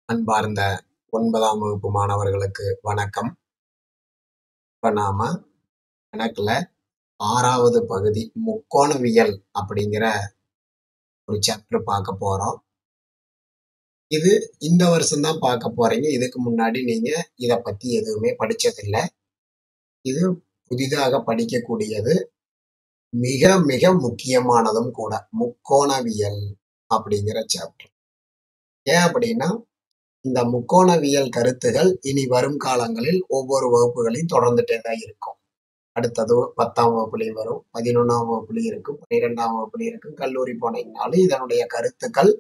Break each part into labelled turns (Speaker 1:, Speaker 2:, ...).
Speaker 1: அன்பார்ந்த ஒன்பதாம் வகுப்பு மாணவர்களுக்கு வணக்கம் இப்ப நாம கணக்குல ஆறாவது பகுதி முக்கோணவியல் அப்படிங்கிற ஒரு சாப்டர் பார்க்க போறோம் இது இந்த வருஷம் தான் பார்க்க போறீங்க இதுக்கு முன்னாடி நீங்க இத பத்தி எதுவுமே படிச்சதில்லை இது புதிதாக படிக்கக்கூடியது மிக மிக முக்கியமானதும் கூட முக்கோணவியல் அப்படிங்கிற சாப்டர் ஏன் அப்படின்னா இந்த முக்கோணவியல் கருத்துகள் இனி வரும் காலங்களில் ஒவ்வொரு வகுப்புகளையும் தொடர்ந்துட்டே தான் இருக்கும் அடுத்தது பத்தாம் வகுப்புலையும் வரும் பதினொன்றாம் வகுப்புலையும் இருக்கும் பன்னிரெண்டாம் வகுப்புலையும் இருக்கும் கல்லூரி போனீங்கனாலும் இதனுடைய கருத்துக்கள்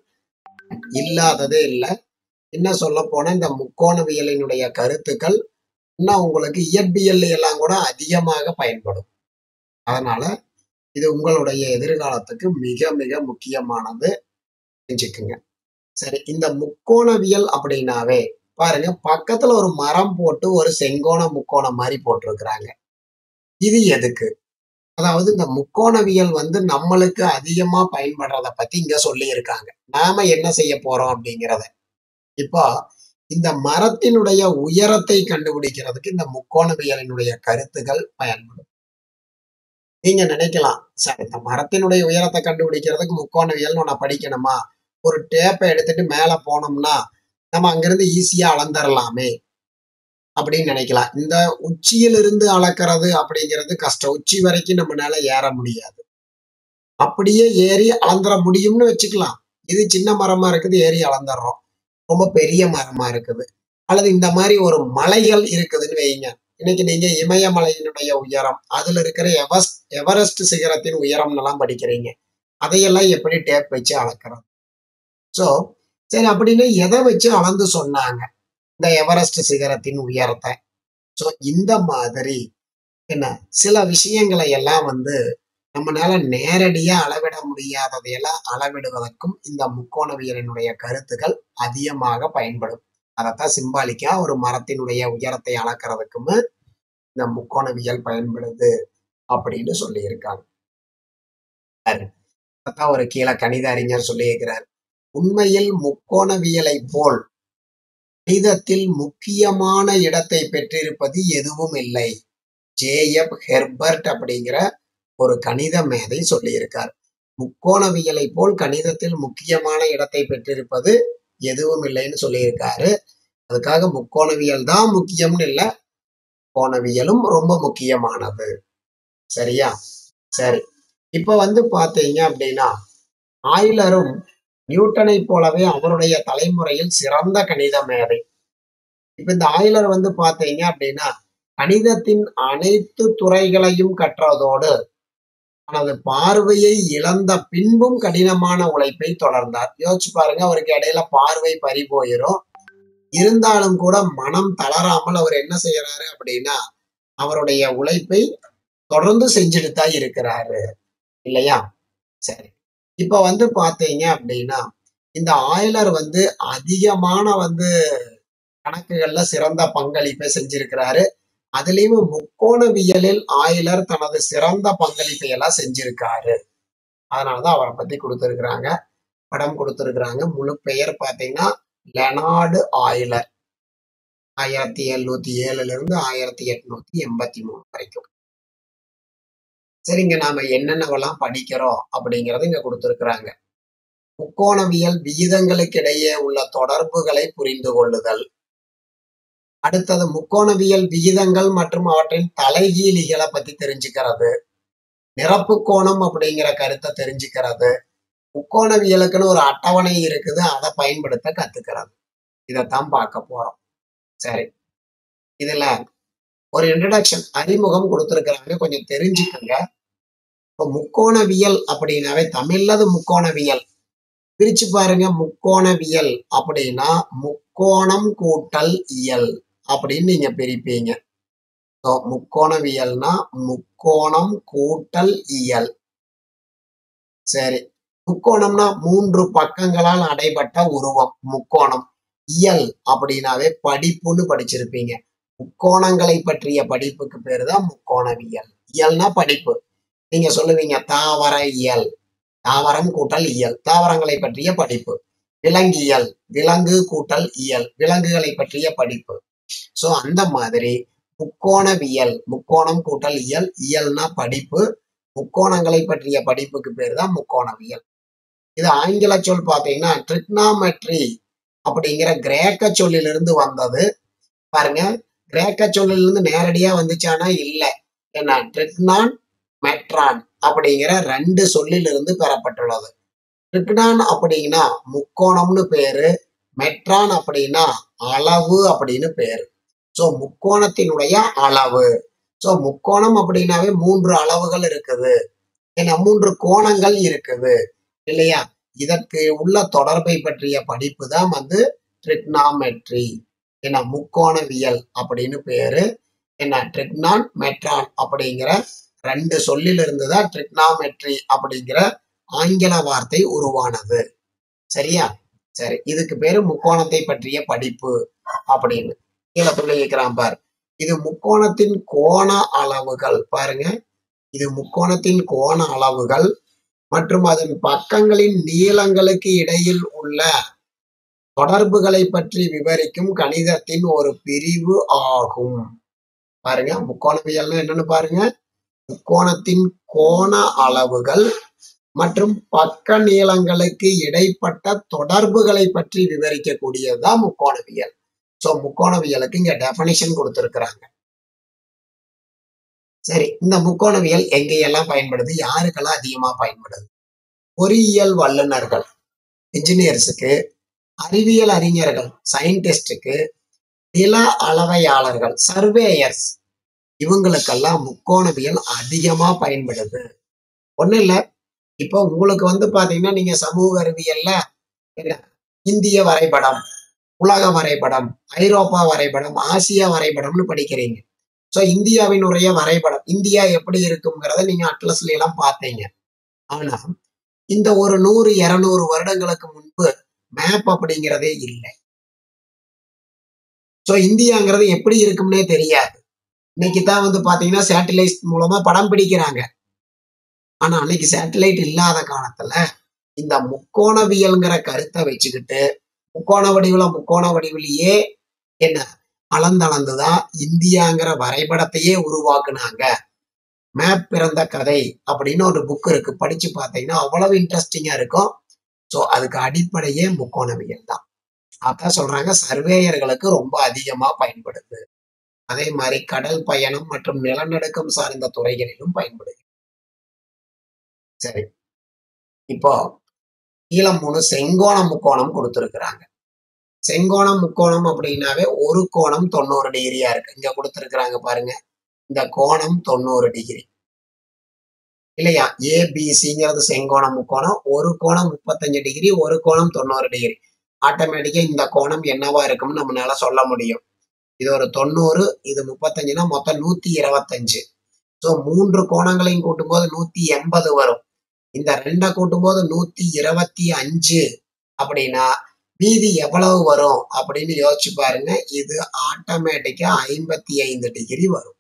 Speaker 1: இல்லாததே இல்லை இன்னும் சொல்ல போனா இந்த முக்கோணவியலினுடைய கருத்துக்கள் இன்னும் உங்களுக்கு இயற்பியல் எல்லாம் கூட அதிகமாக பயன்படும் அதனால இது உங்களுடைய எதிர்காலத்துக்கு மிக மிக முக்கியமானது தெரிஞ்சுக்குங்க சரி இந்த முக்கோணவியல் அப்படின்னாவே பாருங்க பக்கத்துல ஒரு மரம் போட்டு ஒரு செங்கோண முக்கோணம் மாதிரி போட்டிருக்கிறாங்க இது எதுக்கு அதாவது இந்த முக்கோணவியல் வந்து நம்மளுக்கு அதிகமா பயன்படுறத பத்தி இங்க சொல்லி இருக்காங்க நாம என்ன செய்ய போறோம் அப்படிங்கிறத இப்போ இந்த மரத்தினுடைய உயரத்தை கண்டுபிடிக்கிறதுக்கு இந்த முக்கோணவியலினுடைய கருத்துகள் பயன்படும் நீங்க நினைக்கலாம் சார் இந்த மரத்தினுடைய உயரத்தை கண்டுபிடிக்கிறதுக்கு முக்கோணவியல் ஒன்ன படிக்கணுமா ஒரு டேப்பை எடுத்துட்டு மேல போனோம்னா நம்ம அங்கிருந்து ஈஸியா அளந்துடலாமே அப்படின்னு நினைக்கலாம் இந்த உச்சியிலிருந்து அளக்கிறது அப்படிங்கிறது கஷ்டம் உச்சி வரைக்கும் நம்மளால ஏற முடியாது அப்படியே ஏறி அளந்துட முடியும்னு வச்சுக்கலாம் இது சின்ன மரமா இருக்குது ஏறி அளந்துடுறோம் ரொம்ப பெரிய மரமா இருக்குது அல்லது இந்த மாதிரி ஒரு மலைகள் இருக்குதுன்னு வைங்க இன்னைக்கு நீங்க இமயமலையினுடைய உயரம் அதுல இருக்கிற எவஸ்ட் எவரெஸ்ட் சிகரத்தின் உயரம்னு எல்லாம் படிக்கிறீங்க அதையெல்லாம் எப்படி டேப் வச்சு அளக்கிறது ஸோ சரி அப்படின்னு எதை வச்சு அளந்து சொன்னாங்க இந்த எவரெஸ்ட் சிகரத்தின் உயரத்தை ஸோ இந்த மாதிரி என்ன சில விஷயங்களை எல்லாம் வந்து நம்மளால நேரடியா அளவிட முடியாததையெல்லாம் அளவிடுவதற்கும் இந்த முக்கோணவியலினுடைய கருத்துக்கள் அதிகமாக பயன்படும் அதைத்தான் சிம்பாலிக்கா ஒரு மரத்தினுடைய உயரத்தை அளக்கிறதுக்குமே இந்த முக்கோணவியல் பயன்படுது அப்படின்னு சொல்லியிருக்காங்க அதான் ஒரு கீழே கணித அறிஞர் சொல்லியிருக்கிறார் உண்மையில் முக்கோணவியலை போல் கணிதத்தில் முக்கியமான இடத்தை பெற்றிருப்பது எதுவும் இல்லை ஜே எப் ஹெர்பர்ட் அப்படிங்கிற ஒரு கணித மேதை சொல்லியிருக்கார் முக்கோணவியலை போல் கணிதத்தில் முக்கியமான இடத்தை பெற்றிருப்பது எதுவும் இல்லைன்னு சொல்லியிருக்காரு அதுக்காக முக்கோணவியல் தான் முக்கியம்னு இல்லை கோணவியலும் ரொம்ப முக்கியமானது சரியா சரி இப்ப வந்து பாத்தீங்க அப்படின்னா ஆயிலரும் நியூட்டனை போலவே அவருடைய தலைமுறையில் சிறந்த கணித மேதை இப்ப இந்த ஆயிலர் வந்து பாத்தீங்க அப்படின்னா கணிதத்தின் அனைத்து துறைகளையும் கற்றதோடு தனது பார்வையை இழந்த பின்பும் கடினமான உழைப்பை தொடர்ந்தார் யோசிச்சு பாருங்க அவருக்கு இடையில பார்வை பறி போயிரும் இருந்தாலும் கூட மனம் தளராமல் அவர் என்ன செய்யறாரு அப்படின்னா அவருடைய உழைப்பை தொடர்ந்து செஞ்சுட்டு தான் இருக்கிறாரு இல்லையா சரி இப்ப வந்து பாத்தீங்க அப்படின்னா இந்த ஆயிலர் வந்து அதிகமான வந்து கணக்குகள்ல சிறந்த பங்களிப்பை செஞ்சிருக்கிறாரு அதுலயும் முக்கோணவியலில் ஆயிலர் தனது சிறந்த பங்களிப்பை எல்லாம் செஞ்சிருக்காரு அதனாலதான் அவரை பத்தி கொடுத்திருக்கிறாங்க படம் கொடுத்திருக்கிறாங்க முழு பெயர் பாத்தீங்கன்னா லெனார்டு ஆயிலர் ஆயிரத்தி எழுநூத்தி ஏழுல இருந்து ஆயிரத்தி எட்நூத்தி எண்பத்தி மூணு வரைக்கும் சரிங்க நாம என்னென்னவெல்லாம் படிக்கிறோம் அப்படிங்கறது இங்க கொடுத்திருக்கிறாங்க முக்கோணவியல் விகிதங்களுக்கு இடையே உள்ள தொடர்புகளை புரிந்து கொள்ளுதல் அடுத்தது முக்கோணவியல் விகிதங்கள் மற்றும் அவற்றின் தலைகீழிகளை பத்தி தெரிஞ்சுக்கிறது நிரப்பு கோணம் அப்படிங்கிற கருத்தை தெரிஞ்சுக்கிறது முக்கோணவியலுக்குன்னு ஒரு அட்டவணை இருக்குது அதை பயன்படுத்த கத்துக்கிறது இதைத்தான் பார்க்க போறோம் சரி இதுல ஒரு இன்ட்ரடக்ஷன் அறிமுகம் கொடுத்துருக்கிறாங்க கொஞ்சம் தெரிஞ்சுக்கங்க இப்போ முக்கோணவியல் அப்படின்னாவே தமிழ்லது முக்கோணவியல் பிரிச்சு பாருங்க முக்கோணவியல் அப்படின்னா முக்கோணம் கூட்டல் இயல் அப்படின்னு நீங்க பிரிப்பீங்க ஸோ முக்கோணவியல்னா முக்கோணம் கூட்டல் இயல் சரி முக்கோணம்னா மூன்று பக்கங்களால் அடைபட்ட உருவம் முக்கோணம் இயல் அப்படின்னாவே படிப்புன்னு படிச்சிருப்பீங்க முக்கோணங்களை பற்றிய படிப்புக்கு பேரு தான் முக்கோணவியல் இயல்னா படிப்பு நீங்க சொல்லுவீங்க தாவர இயல் தாவரம் கூட்டல் இயல் தாவரங்களை பற்றிய படிப்பு விலங்கியல் விலங்கு கூட்டல் இயல் விலங்குகளை பற்றிய படிப்பு சோ அந்த மாதிரி முக்கோணவியல் முக்கோணம் கூட்டல் இயல் இயல்னா படிப்பு முக்கோணங்களை பற்றிய படிப்புக்கு பேர் தான் முக்கோணவியல் இது ஆங்கில சொல் பார்த்தீங்கன்னா ட்ரிக்னாமெட்ரி அப்படிங்கிற கிரேக்க சொல்லிலிருந்து வந்தது பாருங்க கிரேக்க சொல்லிலிருந்து நேரடியா வந்துச்சானா இல்ல என்ன ட்ரிக்னான் மெட்ரான் அப்படிங்கிற ரெண்டு சொல்லிலிருந்து பெறப்பட்டுள்ளது ட்ரிக்னான் அப்படின்னா முக்கோணம்னு பேரு மெட்ரான் அப்படின்னா அளவு அப்படின்னு பேரு சோ முக்கோணத்தினுடைய அளவு சோ முக்கோணம் அப்படின்னாவே மூன்று அளவுகள் இருக்குது ஏன்னா மூன்று கோணங்கள் இருக்குது இல்லையா இதற்கு உள்ள தொடர்பை பற்றிய படிப்பு தான் வந்து ட்ரிக்னாமெட்ரி என்ன முக்கோணவியல் அப்படின்னு பேரு என்ன ட்ரிக்னான் மெட்ரான் அப்படிங்கிற ரெண்டு சொல்லிலிருந்து தான் ட்ரிக்னாமெட்ரி அப்படிங்கிற ஆங்கில வார்த்தை உருவானது சரியா சரி இதுக்கு பேரு முக்கோணத்தை பற்றிய படிப்பு அப்படின்னு கீழே சொல்லியிருக்கிறான் பார் இது முக்கோணத்தின் கோண அளவுகள் பாருங்க இது முக்கோணத்தின் கோண அளவுகள் மற்றும் அதன் பக்கங்களின் நீளங்களுக்கு இடையில் உள்ள தொடர்புகளை பற்றி விவரிக்கும் கணிதத்தின் ஒரு பிரிவு ஆகும் பாருங்க முக்கோணவியல்னா என்னன்னு பாருங்க முக்கோணத்தின் கோண அளவுகள் மற்றும் பக்க நீளங்களுக்கு இடைப்பட்ட தொடர்புகளை பற்றி விவரிக்கக்கூடியதுதான் முக்கோணவியல் சோ முக்கோணவியலுக்கு இங்க டெபனிஷன் கொடுத்திருக்கிறாங்க சரி இந்த முக்கோணவியல் எங்கெல்லாம் பயன்படுது யாருக்கெல்லாம் அதிகமா பயன்படுது பொறியியல் வல்லுநர்கள் இன்ஜினியர்ஸுக்கு அறிவியல் அறிஞர்கள் சயின்டிஸ்டுக்கு நில அளவையாளர்கள் சர்வேயர்ஸ் இவங்களுக்கெல்லாம் முக்கோணவியல் அதிகமா பயன்படுது ஒண்ணும் இல்ல இப்போ உங்களுக்கு வந்து பாத்தீங்கன்னா நீங்க சமூக அறிவியல்ல என்ன இந்திய வரைபடம் உலக வரைபடம் ஐரோப்பா வரைபடம் ஆசியா வரைபடம்னு படிக்கிறீங்க சோ இந்தியாவினுடைய வரைபடம் இந்தியா எப்படி இருக்குங்கிறத நீங்க அட்லஸ்ல எல்லாம் பார்த்தீங்க ஆனா இந்த ஒரு நூறு இருநூறு வருடங்களுக்கு முன்பு மேப் அப்படிங்கிறதே இல்லை சோ இந்தியாங்கிறது எப்படி இருக்கும்னே தெரியாது இன்னைக்கு தான் வந்து பாத்தீங்கன்னா சேட்டலைட் மூலமா படம் பிடிக்கிறாங்க ஆனா அன்னைக்கு சேட்டலைட் இல்லாத காலத்துல இந்த முக்கோணவியல்ங்கிற கருத்தை வச்சுக்கிட்டு முக்கோண வடிவுல முக்கோண வடிவிலேயே என்ன அளந்தளந்துதான் இந்தியாங்கிற வரைபடத்தையே உருவாக்குனாங்க மேப் பிறந்த கதை அப்படின்னு ஒரு புக் இருக்கு படிச்சு பார்த்தீங்கன்னா அவ்வளவு இன்ட்ரெஸ்டிங்கா இருக்கும் ஸோ அதுக்கு அடிப்படையே முக்கோணவியல் தான் அதான் சொல்றாங்க சர்வேயர்களுக்கு ரொம்ப அதிகமா பயன்படுது அதே மாதிரி கடல் பயணம் மற்றும் நிலநடுக்கம் சார்ந்த துறைகளிலும் பயன்படுது சரி இப்போ கீழே மூணு செங்கோண முக்கோணம் கொடுத்துருக்குறாங்க செங்கோணம் முக்கோணம் அப்படின்னாவே ஒரு கோணம் தொண்ணூறு டிகிரியா இருக்கு இங்க கொடுத்துருக்குறாங்க பாருங்க இந்த கோணம் தொண்ணூறு டிகிரி இல்லையா ஏபிசிங்கிறது செங்கோண முக்கோணம் ஒரு கோணம் முப்பத்தஞ்சு டிகிரி ஒரு கோணம் தொண்ணூறு டிகிரி ஆட்டோமேட்டிக்கா இந்த கோணம் என்னவா இருக்கும்னு நம்மளால சொல்ல முடியும் இது ஒரு தொண்ணூறு இது முப்பத்தஞ்சுனா மொத்தம் நூத்தி இருபத்தஞ்சு ஸோ மூன்று கோணங்களையும் கூட்டும்போது நூத்தி எண்பது வரும் இந்த ரெண்டை கூட்டும்போது நூத்தி இருபத்தி அஞ்சு அப்படின்னா மீதி எவ்வளவு வரும் அப்படின்னு யோசிச்சு பாருங்க இது ஆட்டோமேட்டிக்கா ஐம்பத்தி ஐந்து டிகிரி வரும்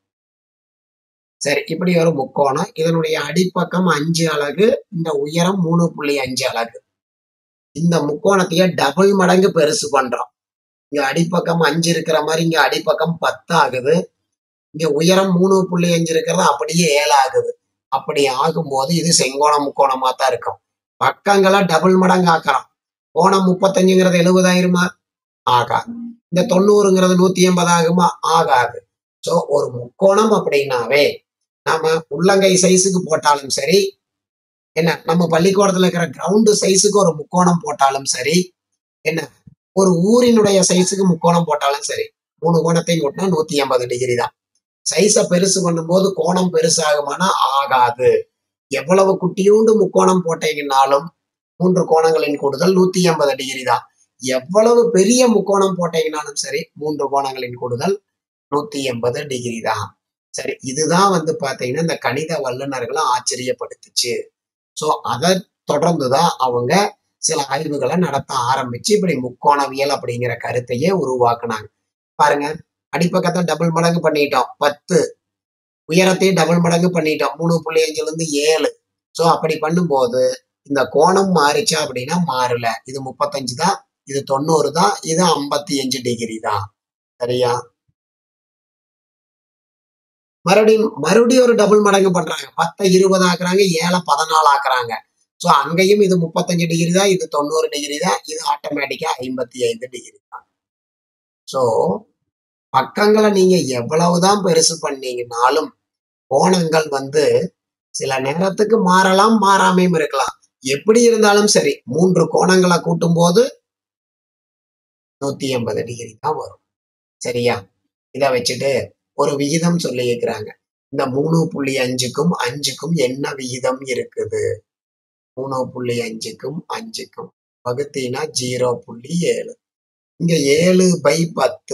Speaker 1: சரி இப்படி ஒரு முக்கோணம் இதனுடைய அடிப்பக்கம் அஞ்சு அலகு இந்த உயரம் மூணு புள்ளி அஞ்சு அலகு இந்த முக்கோணத்தையே டபுள் மடங்கு பெருசு பண்றோம் இங்க அடிப்பக்கம் அஞ்சு இருக்கிற மாதிரி இங்க அடிப்பக்கம் பத்து ஆகுது இங்க உயரம் மூணு புள்ளி அஞ்சு இருக்கிறது அப்படியே ஏழு ஆகுது அப்படி ஆகும்போது இது செங்கோண முக்கோணமா தான் இருக்கும் பக்கங்களை டபுள் மடங்கு ஆக்கலாம் கோணம் முப்பத்தஞ்சுங்கிறது எழுபதாயிருமா ஆகாது இந்த தொண்ணூறுங்கிறது நூத்தி எண்பது ஆகுமா ஆகாது சோ ஒரு முக்கோணம் அப்படின்னாவே நாம உள்ளங்கை சைஸுக்கு போட்டாலும் சரி என்ன நம்ம பள்ளிக்கூடத்துல இருக்கிற கிரவுண்டு சைஸுக்கு ஒரு முக்கோணம் போட்டாலும் சரி என்ன ஒரு ஊரினுடைய சைஸுக்கு முக்கோணம் போட்டாலும் சரி மூணு கோணத்தையும் கூட்டினா நூத்தி எண்பது டிகிரி தான் சைஸை பெருசு பண்ணும்போது கோணம் பெருசாகுமானா ஆகாது எவ்வளவு குட்டியூண்டு முக்கோணம் போட்டீங்கன்னாலும் மூன்று கோணங்களின் கூடுதல் நூத்தி எண்பது டிகிரி தான் எவ்வளவு பெரிய முக்கோணம் போட்டீங்கன்னாலும் சரி மூன்று கோணங்களின் கூடுதல் நூத்தி எண்பது டிகிரி தான் சரி இதுதான் வந்து பாத்தீங்கன்னா இந்த கணித வல்லுநர்களை ஆச்சரியப்படுத்துச்சு சோ அதை தொடர்ந்துதான் அவங்க சில ஆய்வுகளை நடத்த ஆரம்பிச்சு இப்படி முக்கோணவியல் அப்படிங்கிற கருத்தையே உருவாக்குனாங்க பாருங்க அடிப்பக்கத்தை டபுள் மடங்கு பண்ணிட்டோம் பத்து உயரத்தையும் டபுள் மடங்கு பண்ணிட்டோம் மூணு புள்ளி அஞ்சுல இருந்து ஏழு ஸோ அப்படி பண்ணும்போது இந்த கோணம் மாறிச்சா அப்படின்னா மாறல இது முப்பத்தஞ்சு தான் இது தொண்ணூறு தான் இது ஐம்பத்தி அஞ்சு டிகிரி தான் சரியா மறுபடியும் மறுபடியும் ஒரு டபுள் மடங்கு பண்றாங்க பத்தை இருபது ஆக்குறாங்க ஏழை பதினாலு ஆக்குறாங்க ஸோ அங்கேயும் இது முப்பத்தஞ்சு டிகிரி தான் இது தொண்ணூறு டிகிரி தான் இது ஆட்டோமேட்டிக்கா ஐம்பத்தி ஐந்து டிகிரி தான் ஸோ பக்கங்களை நீங்க எவ்வளவுதான் பெருசு பண்ணீங்கனாலும் கோணங்கள் வந்து சில நேரத்துக்கு மாறலாம் மாறாமையும் இருக்கலாம் எப்படி இருந்தாலும் சரி மூன்று கோணங்களை கூட்டும் போது நூத்தி எண்பது டிகிரி தான் வரும் சரியா இதை வச்சுட்டு ஒரு விகிதம் சொல்லி இருக்கிறாங்க இந்த மூணு புள்ளி அஞ்சுக்கும் அஞ்சுக்கும் என்ன விகிதம் இருக்குது மூணு புள்ளி அஞ்சுக்கும் அஞ்சுக்கும் வகுத்தீங்கன்னா ஜீரோ புள்ளி ஏழு இங்க ஏழு பை பத்து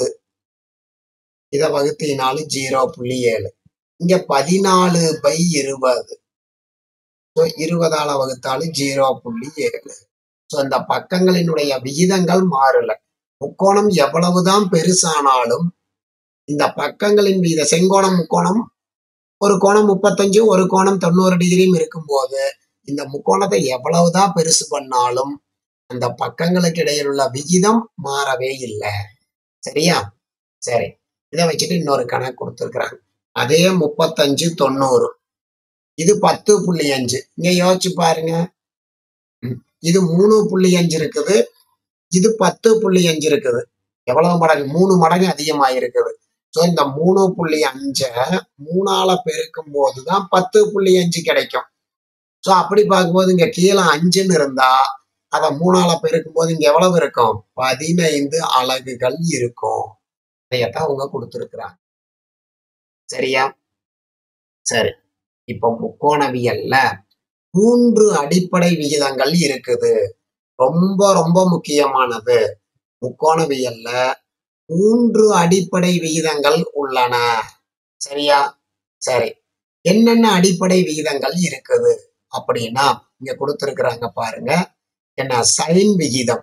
Speaker 1: இதை வகுத்தீனாலும் ஜீரோ புள்ளி ஏழு இங்க பதினாலு பை இருபது ஸோ இருபதால வகுத்தாலும் ஜீரோ புள்ளி ஏழு ஸோ இந்த பக்கங்களினுடைய விகிதங்கள் மாறல முக்கோணம் எவ்வளவுதான் பெருசானாலும் இந்த பக்கங்களின் வீத செங்கோணம் முக்கோணம் ஒரு கோணம் முப்பத்தஞ்சு ஒரு கோணம் தொண்ணூறு டிகிரியும் இருக்கும்போது இந்த முக்கோணத்தை எவ்வளவுதான் பெருசு பண்ணாலும் அந்த பக்கங்களுக்கு இடையில் உள்ள விகிதம் மாறவே இல்லை சரியா சரி இதை வச்சுட்டு இன்னொரு கணக்கு கொடுத்துருக்குறாங்க அதே முப்பத்தஞ்சு தொண்ணூறு இது பத்து புள்ளி அஞ்சு இங்க யோசிச்சு பாருங்க ம், இது மூணு புள்ளி அஞ்சு இருக்குது இது பத்து புள்ளி அஞ்சு இருக்குது எவ்வளவு மடங்கு மூணு மடங்கு அதிகமாயிருக்குது ஸோ இந்த மூணு புள்ளி அஞ்ச மூணால பெருக்கும் போதுதான் பத்து புள்ளி அஞ்சு கிடைக்கும் ஸோ அப்படி பார்க்கும்போது இங்க கீழே அஞ்சுன்னு இருந்தா அதை மூணால பெருக்கும் போது இங்க எவ்வளவு இருக்கும் பதினைந்து அலகுகள் இருக்கும் இதையத்தான் அவங்க கொடுத்துருக்குறாங்க சரியா சரி இப்போ முக்கோணவியல்ல மூன்று அடிப்படை விகிதங்கள் இருக்குது ரொம்ப ரொம்ப முக்கியமானது முக்கோணவியல்ல மூன்று அடிப்படை விகிதங்கள் உள்ளன சரியா சரி என்னென்ன அடிப்படை விகிதங்கள் இருக்குது அப்படின்னா இங்க கொடுத்திருக்கிறாங்க பாருங்க என்ன சைன் விகிதம்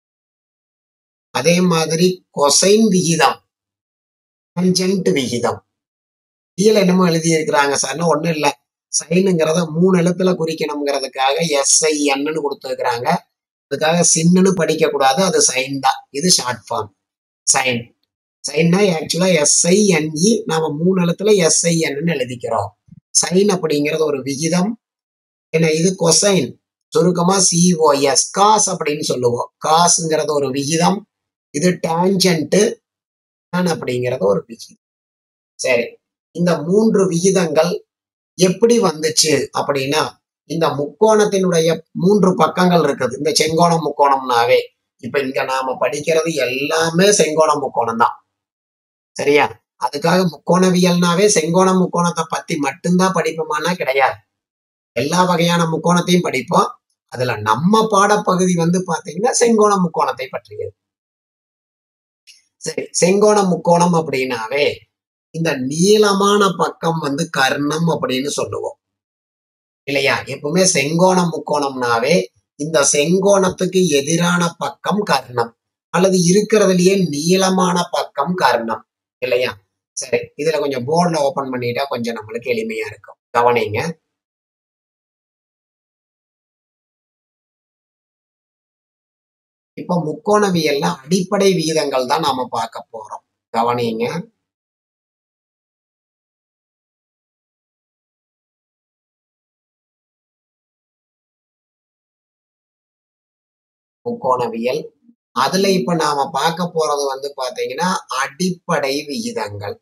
Speaker 1: அதே மாதிரி கொசைன் விகிதம் டேன்ஜென்ட் விகிதம் கீழே என்னமோ எழுதி இருக்கிறாங்க சார்னா ஒண்ணும் இல்ல சைனுங்கிறத மூணு எழுத்துல குறிக்கணுங்கிறதுக்காக எஸ்ஐஎன்னு கொடுத்துருக்குறாங்க அதுக்காக சின்னுன்னு படிக்க கூடாது அது சைன் தான் இது ஷார்ட் ஃபார்ம் சைன் சைன்னா ஆக்சுவலா எஸ்ஐஎன்இ நாம மூணு எழுத்துல எஸ்ஐஎன்னு எழுதிக்கிறோம் சைன் அப்படிங்கிறது ஒரு விகிதம் என்ன இது கொசைன் சுருக்கமா சிஓஎஸ் காஸ் அப்படின்னு சொல்லுவோம் காசுங்கிறது ஒரு விகிதம் இது டான்ஜென்ட் அப்படிங்கிறது ஒரு விகிதம் சரி இந்த மூன்று விகிதங்கள் எப்படி வந்துச்சு அப்படின்னா இந்த முக்கோணத்தினுடைய மூன்று பக்கங்கள் இருக்குது இந்த செங்கோண முக்கோணம்னாவே இப்ப இங்க நாம படிக்கிறது எல்லாமே செங்கோண முக்கோணம் தான் சரியா அதுக்காக முக்கோணவியல்னாவே செங்கோண முக்கோணத்தை பத்தி மட்டும்தான் படிப்போமானா கிடையாது எல்லா வகையான முக்கோணத்தையும் படிப்போம் அதுல நம்ம பாடப்பகுதி வந்து பாத்தீங்கன்னா செங்கோண முக்கோணத்தை பற்றியது சரி செங்கோண முக்கோணம் அப்படின்னாவே இந்த நீளமான பக்கம் வந்து கர்ணம் அப்படின்னு சொல்லுவோம் இல்லையா எப்பவுமே செங்கோண முக்கோணம்னாவே இந்த செங்கோணத்துக்கு எதிரான பக்கம் கர்ணம் அல்லது இருக்கிறதுலயே நீளமான பக்கம் கர்ணம் இல்லையா சரி இதுல கொஞ்சம் போர்டில் ஓபன் பண்ணிட்டா கொஞ்சம் நம்மளுக்கு எளிமையா இருக்கும் கவனிங்க இப்ப முக்கோணவியல்ல அடிப்படை விகிதங்கள் தான் நாம பார்க்க போறோம் கவனிங்க முக்கோணவியல் அதுல இப்ப நாம பார்க்க போறது வந்து பாத்தீங்கன்னா அடிப்படை விகிதங்கள்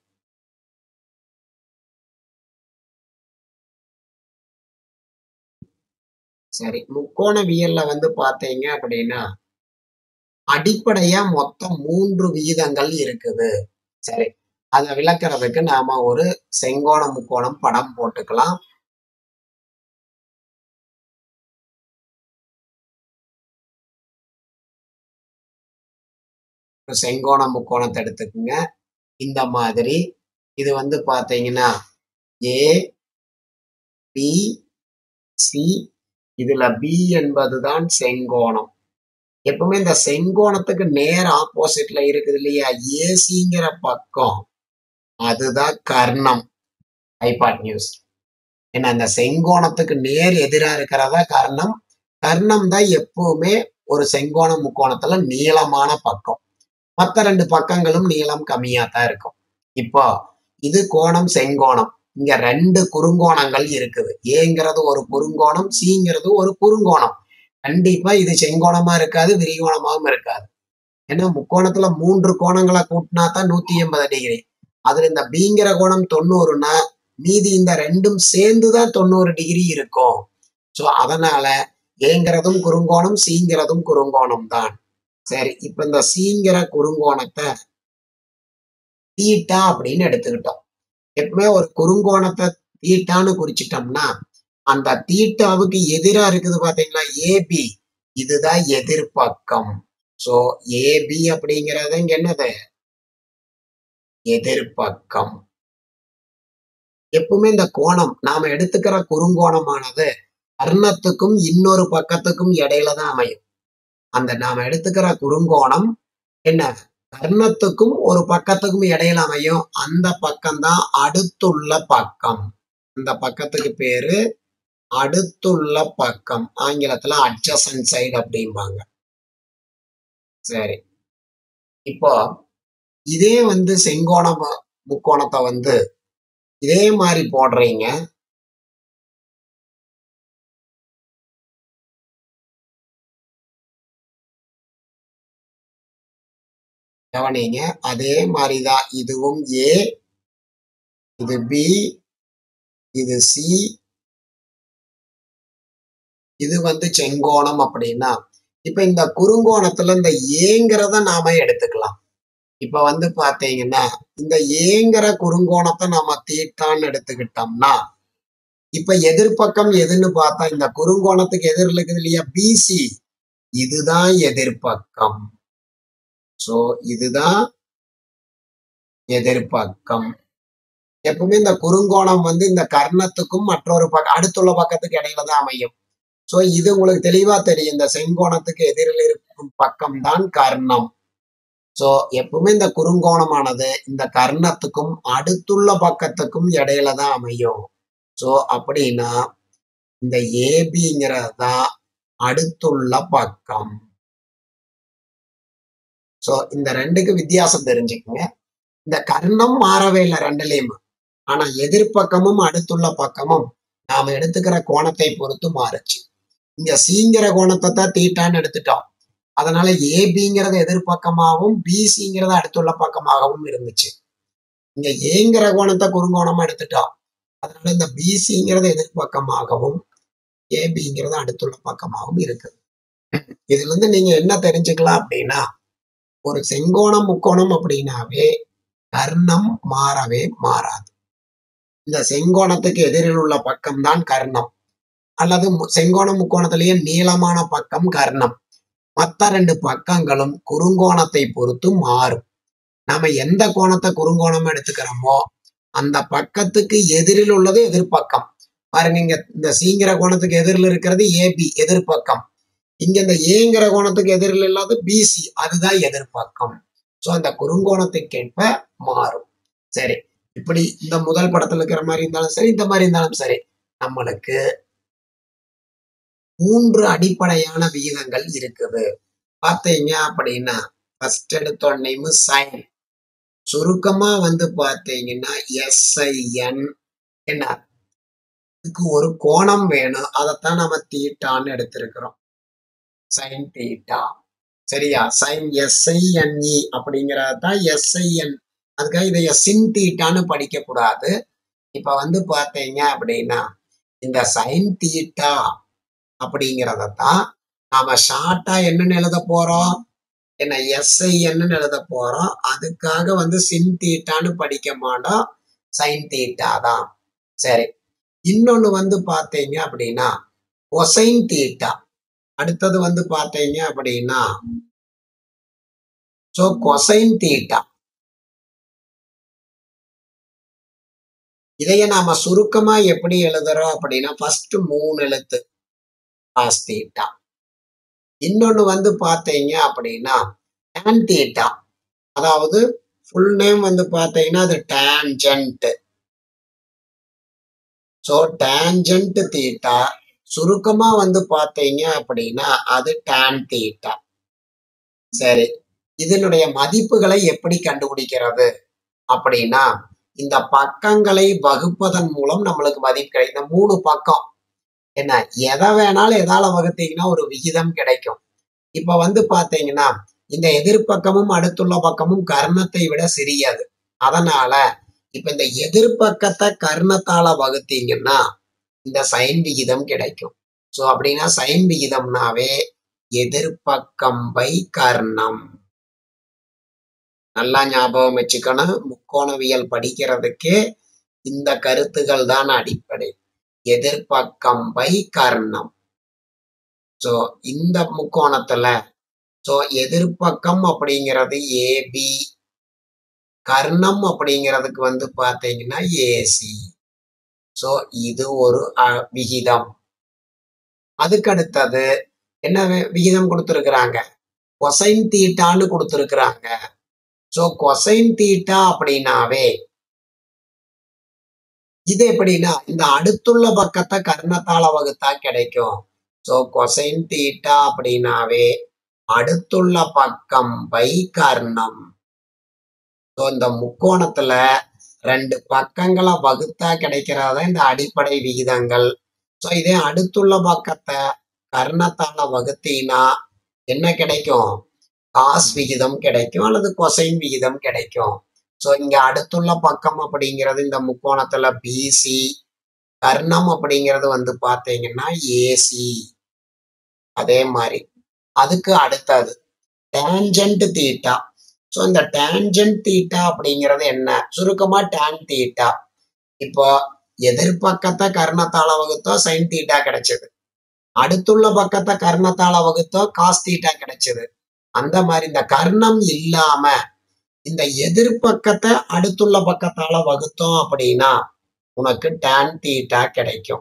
Speaker 1: சரி முக்கோணவியல்ல வந்து பாத்தீங்க அப்படின்னா அடிப்படையா மொத்தம் மூன்று விகிதங்கள் இருக்குது சரி அதை விளக்குறதுக்கு நாம ஒரு செங்கோண முக்கோணம் படம் போட்டுக்கலாம் ஒரு செங்கோண முக்கோணத்தை எடுத்துக்கோங்க இந்த மாதிரி இது வந்து பாத்தீங்கன்னா ஏ பி சி இதுல பி என்பதுதான் செங்கோணம் எப்பவுமே இந்த செங்கோணத்துக்கு நேர் ஆப்போசிட்ல இருக்குது இல்லையா ஏசிங்கிற பக்கம் அதுதான் கர்ணம் ஐபாட் நியூஸ் ஏன்னா அந்த செங்கோணத்துக்கு நேர் எதிரா இருக்கிறதா கர்ணம் கர்ணம் தான் எப்பவுமே ஒரு செங்கோண முக்கோணத்துல நீளமான பக்கம் மற்ற ரெண்டு பக்கங்களும் நீளம் கம்மியா தான் இருக்கும் இப்போ இது கோணம் செங்கோணம் இங்க ரெண்டு குறுங்கோணங்கள் இருக்குது ஏங்கிறது ஒரு குறுங்கோணம் சிங்கிறது ஒரு குறுங்கோணம் கண்டிப்பா இது செங்கோணமா இருக்காது விரிகோணமாவும் இருக்காது ஏன்னா முக்கோணத்துல மூன்று கோணங்களை கூட்டினா தான் நூத்தி எண்பது டிகிரி அதுல இந்த பிங்கிற கோணம் தொண்ணூறுனா மீதி இந்த ரெண்டும் சேர்ந்துதான் தொண்ணூறு டிகிரி இருக்கும் சோ அதனால ஏங்கிறதும் குறுங்கோணம் சீங்கிறதும் குறுங்கோணம் தான் சரி இப்ப இந்த சீங்கிற குறுங்கோணத்தை தீட்டா அப்படின்னு எடுத்துக்கிட்டோம் எப்பவுமே ஒரு குறுங்கோணத்தை தீட்டான்னு குறிச்சிட்டோம்னா அந்த தீட்டாவுக்கு எதிரா இருக்குது பாத்தீங்களா ஏபி இதுதான் எதிர்பக்கம் சோ ஏபி அப்படிங்கிறது இங்க என்னது எதிர்பக்கம் எப்பவுமே இந்த கோணம் நாம எடுத்துக்கிற குறுங்கோணமானது கர்ணத்துக்கும் இன்னொரு பக்கத்துக்கும் இடையில தான் அமையும் அந்த நாம எடுத்துக்கிற குறுங்கோணம் என்ன கர்ணத்துக்கும் ஒரு பக்கத்துக்கும் இடையில அமையும் அந்த பக்கம்தான் அடுத்துள்ள பக்கம் அந்த பக்கத்துக்கு பேரு அடுத்துள்ள பக்கம் ஆங்கிலத்துல அட்ஜசன் சைடு அப்படிம்பாங்க சரி இப்போ இதே வந்து செங்கோண மு- முக்கோணத்தை வந்து இதே மாதிரி போடுறீங்க கவனிங்க அதே மாதிரிதான் இதுவும் ஏ இது பி இது சி இது வந்து செங்கோணம் அப்படின்னா இப்ப இந்த குறுங்கோணத்துல இந்த ஏங்கிறத நாம எடுத்துக்கலாம் இப்ப வந்து பாத்தீங்கன்னா இந்த ஏங்கிற குறுங்கோணத்தை நாம தீட்டான்னு எடுத்துக்கிட்டோம்னா இப்ப எதிர்பக்கம் எதுன்னு பார்த்தா இந்த குறுங்கோணத்துக்கு எதிரில் இருக்குது இல்லையா பிசி இதுதான் எதிர்பக்கம் சோ இதுதான் எதிர்பக்கம் எப்பவுமே இந்த குறுங்கோணம் வந்து இந்த கர்ணத்துக்கும் மற்றொரு பக்கம் அடுத்துள்ள பக்கத்துக்கு இடையில தான் அமையும் சோ இது உங்களுக்கு தெளிவா தெரியும் இந்த செங்கோணத்துக்கு எதிரில் இருக்கும் பக்கம் தான் கர்ணம் சோ எப்பவுமே இந்த குறுங்கோணமானது இந்த கர்ணத்துக்கும் அடுத்துள்ள பக்கத்துக்கும் இடையில தான் அமையும் சோ அப்படின்னா இந்த ஏபிங்கிறது தான் அடுத்துள்ள பக்கம் சோ இந்த ரெண்டுக்கு வித்தியாசம் தெரிஞ்சுக்கங்க இந்த கர்ணம் மாறவே இல்லை ரெண்டுலயும் ஆனா எதிர்பக்கமும் அடுத்துள்ள பக்கமும் நாம எடுத்துக்கிற கோணத்தை பொறுத்து மாறுச்சு இங்க சீங்கிற கோணத்தை தான் தீட்டான்னு எடுத்துட்டோம் அதனால ஏபிங்கிறது எதிர்பக்கமாகவும் பிசிங்கிறது அடுத்துள்ள பக்கமாகவும் இருந்துச்சு இங்க ஏங்கிற கோணத்தை குறுங்கோணமா எடுத்துட்டோம் அதனால இந்த பிசிங்கிறது எதிர்பக்கமாகவும் ஏபிங்கிறது அடுத்துள்ள பக்கமாகவும் இருக்கு இதுல இருந்து நீங்க என்ன தெரிஞ்சுக்கலாம் அப்படின்னா ஒரு செங்கோணம் முக்கோணம் அப்படின்னாவே கர்ணம் மாறவே மாறாது இந்த செங்கோணத்துக்கு எதிரில் உள்ள பக்கம் தான் கர்ணம் அல்லது மு- செங்கோண முக்கோணத்திலேயே நீளமான பக்கம் கர்ணம் மற்ற ரெண்டு பக்கங்களும் குறுங்கோணத்தை பொறுத்து மாறும் நாம எந்த கோணத்தை குறுங்கோணம் எடுத்துக்கிறோமோ அந்த பக்கத்துக்கு எதிரில் உள்ளது எதிர்பக்கம் பாருங்க இங்க இந்த சீங்கிற கோணத்துக்கு எதிரில் இருக்கிறது ஏபி எதிர்பக்கம் இங்க இந்த ஏங்கிற கோணத்துக்கு எதிரில் இல்லாத பிசி அதுதான் எதிர்பக்கம் சோ அந்த குறுங்கோணத்துக்கேற்ப மாறும் சரி இப்படி இந்த முதல் படத்துல இருக்கிற மாதிரி இருந்தாலும் சரி இந்த மாதிரி இருந்தாலும் சரி நம்மளுக்கு மூன்று அடிப்படையான விகிதங்கள் இருக்குது பார்த்தீங்க அப்படின்னா ஃபர்ஸ்ட் எடுத்தோடனேயும் சைன் சுருக்கமா வந்து பார்த்தீங்கன்னா எஸ்ஐஎன் என்ன இதுக்கு ஒரு கோணம் வேணும் அதைத்தான் நம்ம தீட்டான்னு எடுத்திருக்கிறோம் சைன் தீட்டா சரியா சைன் எஸ்ஐஎன்இ அப்படிங்கறது தான் எஸ்ஐஎன் அதுக்காக இதை சின் தீட்டான்னு படிக்க கூடாது இப்ப வந்து பார்த்தீங்க அப்படின்னா இந்த சைன் தீட்டா அப்படிங்கிறத தான் நாம ஷார்ட்டா என்னன்னு எழுத போறோம் என்ன எஸ்ஐ என்னன்னு எழுத போறோம் அதுக்காக வந்து சின் தீட்டான்னு படிக்க மாட்டோம் சைன் தீட்டா தான் சரி இன்னொன்னு வந்து பார்த்தீங்க அப்படின்னா கொசைன் தீட்டா அடுத்தது வந்து பார்த்தீங்க அப்படின்னா சோ கொசைன் தீட்டா இதைய நாம சுருக்கமா எப்படி எழுதுறோம் அப்படின்னா ஃபர்ஸ்ட் மூணு எழுத்து காஸ் தீட்டா இன்னொன்னு வந்து பார்த்தீங்க அப்படின்னா tan தீட்டா அதாவது ஃபுல் நேம் வந்து பார்த்தீங்கன்னா அது டேன்ஜென்ட் ஸோ டேன்ஜென்ட் தீட்டா சுருக்கமா வந்து பார்த்தீங்க அப்படின்னா அது டான் தீட்டா சரி இதனுடைய மதிப்புகளை எப்படி கண்டுபிடிக்கிறது அப்படின்னா இந்த பக்கங்களை வகுப்பதன் மூலம் நம்மளுக்கு மதிப்பு கிடைக்கும் இந்த மூணு பக்கம் என்ன எதை வேணாலும் எதால வகுத்தீங்கன்னா ஒரு விகிதம் கிடைக்கும் இப்ப வந்து பாத்தீங்கன்னா இந்த எதிர்ப்பக்கமும் அடுத்துள்ள பக்கமும் கர்ணத்தை விட சிறியது அதனால இப்ப இந்த எதிர்ப்பக்கத்தை கர்ணத்தால வகுத்தீங்கன்னா இந்த சைன் விகிதம் கிடைக்கும் சோ அப்படின்னா சைன் விகிதம்னாவே எதிர்ப்பக்கம் பை கர்ணம் நல்லா ஞாபகம் வச்சுக்கணும் முக்கோணவியல் படிக்கிறதுக்கு இந்த கருத்துகள் தான் அடிப்படை எதிர்ப்பக்கம் பை கர்ணம் சோ இந்த முக்கோணத்துல சோ எதிர்ப்பக்கம் அப்படிங்கிறது ஏபி கர்ணம் அப்படிங்கிறதுக்கு வந்து பாத்தீங்கன்னா ஏசி சோ இது ஒரு அஹ், விகிதம் அதுக்கு அடுத்தது என்ன வி- விகிதம் கொடுத்துருக்குறாங்க கொசைன் தீட்டான்னு கொடுத்துருக்குறாங்க சோ கொசைன் தீட்டா அப்படின்னாவே இது எப்படின்னா இந்த அடுத்துள்ள பக்கத்தை கர்ணத்தால வகுத்தா கிடைக்கும் சோ கொசைன் தீட்டா அப்படின்னாவே அடுத்துள்ள பக்கம் பை கர்ணம் சோ இந்த முக்கோணத்துல ரெண்டு பக்கங்களை வகுத்தா கிடைக்கிறதா இந்த அடிப்படை விகிதங்கள் சோ இதே அடுத்துள்ள பக்கத்தை கர்ணத்தால வகுத்தீங்கன்னா என்ன கிடைக்கும் காஸ் விகிதம் கிடைக்கும் அல்லது கொசைன் விகிதம் கிடைக்கும் சோ இங்க அடுத்துள்ள பக்கம் அப்படிங்கிறது இந்த முக்கோணத்துல பிசி கர்ணம் அப்படிங்கிறது வந்து பாத்தீங்கன்னா ஏசி அதே மாதிரி அதுக்கு அடுத்தது டேஞ்சன்ட் தீட்டா ஸோ இந்த டேஞ்சன்ட் தீட்டா அப்படிங்கிறது என்ன சுருக்கமா டேன் தீட்டா இப்போ எதிர்பக்கத்தை கர்ணத்தால வகுத்தோ சைன் தீட்டா கிடைச்சது அடுத்துள்ள பக்கத்தை கர்ணத்தால வகுத்தோ காஸ் தீட்டா கிடைச்சது அந்த மாதிரி இந்த கர்ணம் இல்லாம இந்த எதிர்பக்கத்தை அடுத்துள்ள பக்கத்தால வகுத்தோம் அப்படின்னா உனக்கு tan தீட்டா கிடைக்கும்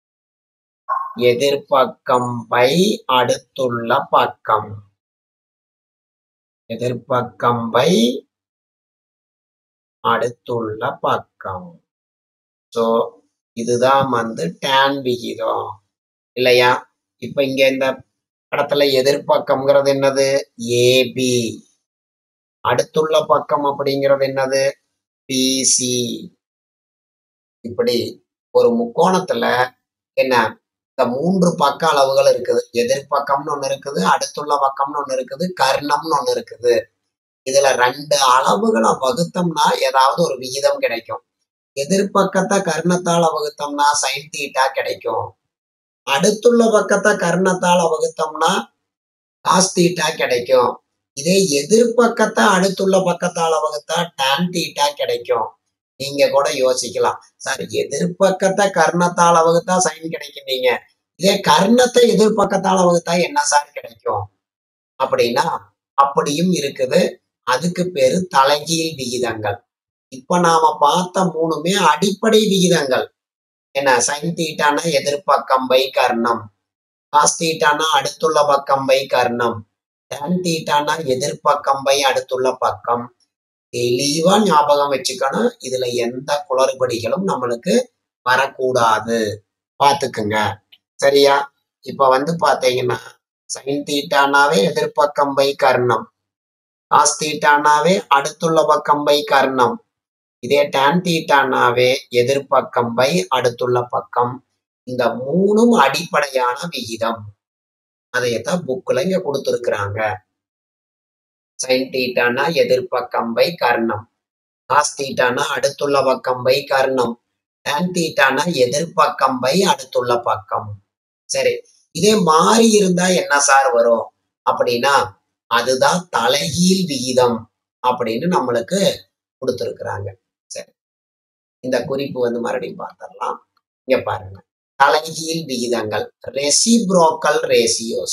Speaker 1: எதிர்பக்கம் பை அடுத்துள்ள பக்கம் எதிர்பக்கம் பை அடுத்துள்ள பக்கம் சோ இதுதான் வந்து tan விகிதம் இல்லையா இப்ப இங்க இந்த படத்துல எதிர்பக்கம்ங்கிறது என்னது ஏபி அடுத்துள்ள பக்கம் அப்படிங்கிறது என்னது பிசி இப்படி ஒரு முக்கோணத்துல என்ன இந்த மூன்று பக்க அளவுகள் இருக்குது எதிர்பக்கம்னு ஒண்ணு இருக்குது அடுத்துள்ள பக்கம்னு ஒண்ணு இருக்குது கர்ணம்னு ஒண்ணு இருக்குது இதுல ரெண்டு அளவுகளை வகுத்தோம்னா ஏதாவது ஒரு விகிதம் கிடைக்கும் எதிர்பக்கத்தை கர்ணத்தால வகுத்தோம்னா சைன் தீட்டா கிடைக்கும் அடுத்துள்ள பக்கத்தை கர்ணத்தால வகுத்தோம்னா காஸ் தீட்டா கிடைக்கும் இதே எதிர்பக்கத்தை அடுத்துள்ள பக்கத்தால வகுத்தா tan தீட்டா கிடைக்கும் நீங்க கூட யோசிக்கலாம் சார் எதிர்பக்கத்தை கர்ணத்தால வகுத்தா சைன் கிடைக்கும் நீங்க இதே கர்ணத்தை எதிர்பக்கத்தால வகுத்தா என்ன சார் கிடைக்கும் அப்படின்னா அப்படியும் இருக்குது அதுக்கு பேரு தலைகீழ் விகிதங்கள் இப்ப நாம பார்த்த மூணுமே அடிப்படை விகிதங்கள் என்ன சைன் தீட்டானா எதிர்பக்கம் பை கர்ணம் காஸ் தீட்டானா அடுத்துள்ள பக்கம் பை கர்ணம் tan தீட்டானா எதிர்பக்கம் பை அடுத்துள்ள பக்கம் தெளிவா ஞாபகம் வச்சுக்கணும் இதுல எந்த குளறுபடிகளும் நம்மளுக்கு வரக்கூடாது பாத்துக்குங்க சரியா இப்ப வந்து பாத்தீங்கன்னா சைன் தீட்டானாவே எதிர்பக்கம் பை கர்ணம் காஸ் தீட்டானாவே அடுத்துள்ள பக்கம் பை கர்ணம் இதே tan தீட்டானாவே எதிர்பக்கம் பை அடுத்துள்ள பக்கம் இந்த மூணும் அடிப்படையான விகிதம் அதையத்தான் புக்ல இங்க கொடுத்துருக்குறாங்க சைன் தீட்டானா எதிர்பக்கம் பை கர்ணம் காஸ் தீட்டானா அடுத்துள்ள பக்கம் பை கர்ணம் tan தீட்டானா எதிர்பக்கம் பை அடுத்துள்ள பக்கம் சரி இதே மாறி இருந்தா என்ன சார் வரும் அப்படின்னா அதுதான் தலைகீழ் விகிதம் அப்படின்னு நம்மளுக்கு கொடுத்துருக்குறாங்க சரி இந்த குறிப்பு வந்து மறுபடியும் பார்த்துடலாம் இங்க பாருங்க தலைகீழ் விகிதங்கள் ரெசிப்ரோக்கல் ரேசியோஸ்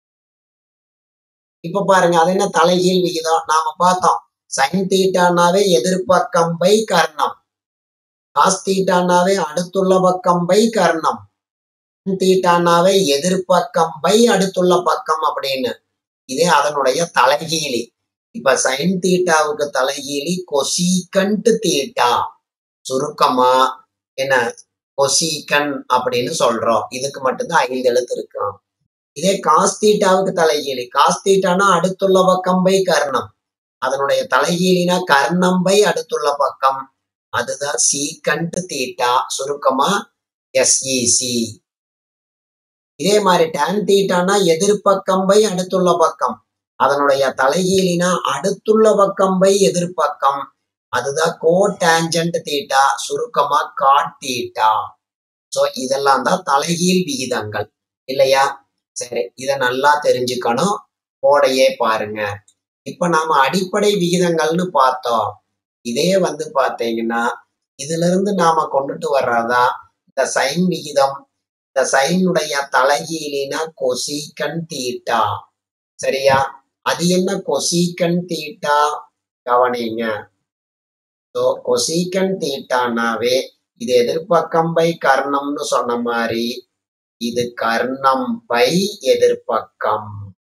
Speaker 1: இப்ப பாருங்க அது என்ன தலைகீழ் விகிதம் நாம பார்த்தோம் சைன் தீட்டானாவே எதிர்பக்கம் பை கர்ணம் காஸ் தீட்டானாவே அடுத்துள்ள பக்கம் பை கர்ணம் tan தீட்டானாவே எதிர்பக்கம் பை அடுத்துள்ள பக்கம் அப்படின்னு இதே அதனுடைய தலைகீழி இப்ப சைன் தீட்டாவுக்கு தலைகீழி கொசீகண்ட் தீட்டா சுருக்கமா என்ன கொசீக்கன் அப்படின்னு சொல்றோம் இதுக்கு மட்டும்தான் ஐந்து எழுத்து இருக்கும் இதே காஸ்தீட்டாவுக்கு தலைகீழி காஸ்தீட்டானா அடுத்துள்ள பக்கம் பை கர்ணம் அதனுடைய தலைகீழினா கர்ணம் பை அடுத்துள்ள பக்கம் அதுதான் சீக்கண்ட் தீட்டா சுருக்கமா எஸ்இசி இதே மாதிரி டேன் தீட்டானா எதிர்ப்பக்கம் பை அடுத்துள்ள பக்கம் அதனுடைய தலைகீழினா அடுத்துள்ள பக்கம் பை எதிர்ப்பக்கம் அதுதான் கோ டேஞ்சன்ட் தீட்டா சுருக்கமா காட் தீட்டா சோ இதெல்லாம் தான் தலைகீழ் விகிதங்கள் இல்லையா சரி இத நல்லா தெரிஞ்சுக்கணும் கோடையே பாருங்க இப்ப நாம அடிப்படை விகிதங்கள்னு பார்த்தோம் இதே வந்து பாத்தீங்கன்னா இதுல இருந்து நாம கொண்டுட்டு வர்றதா இந்த சைன் விகிதம் இந்த சைனுடைய தலைகீழினா கொசீக்கன் தீட்டா சரியா அது என்ன கொசீக்கன் தீட்டா கவனிங்க ஸோ கொசீக்கன் தீட்டானாவே இது எதிர்ப்பக்கம் பை கர்ணம்னு சொன்ன மாதிரி இது கர்ணம் பை எதிர்ப்பக்கம்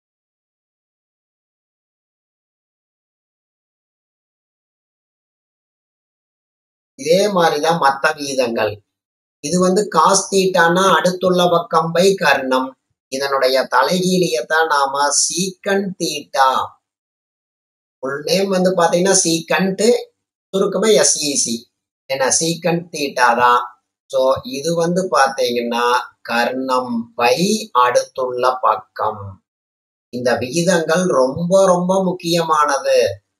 Speaker 1: இதே மாதிரிதான் மத்த வீதங்கள் இது வந்து காஸ் தீட்டானா அடுத்துள்ள பக்கம் பை கர்ணம் இதனுடைய தலைகீழியத்தான் நாம சீக்கன் தீட்டா ஃபுல் நேம் வந்து பாத்தீங்கன்னா சீக்கன்ட் சுருக்கமா எஸ்இசி என்ன சீக்கன்ட் தீட்டா தான் ஸோ இது வந்து பாத்தீங்கன்னா கர்ணம் பை அடுத்துள்ள பக்கம் இந்த விகிதங்கள் ரொம்ப ரொம்ப முக்கியமானது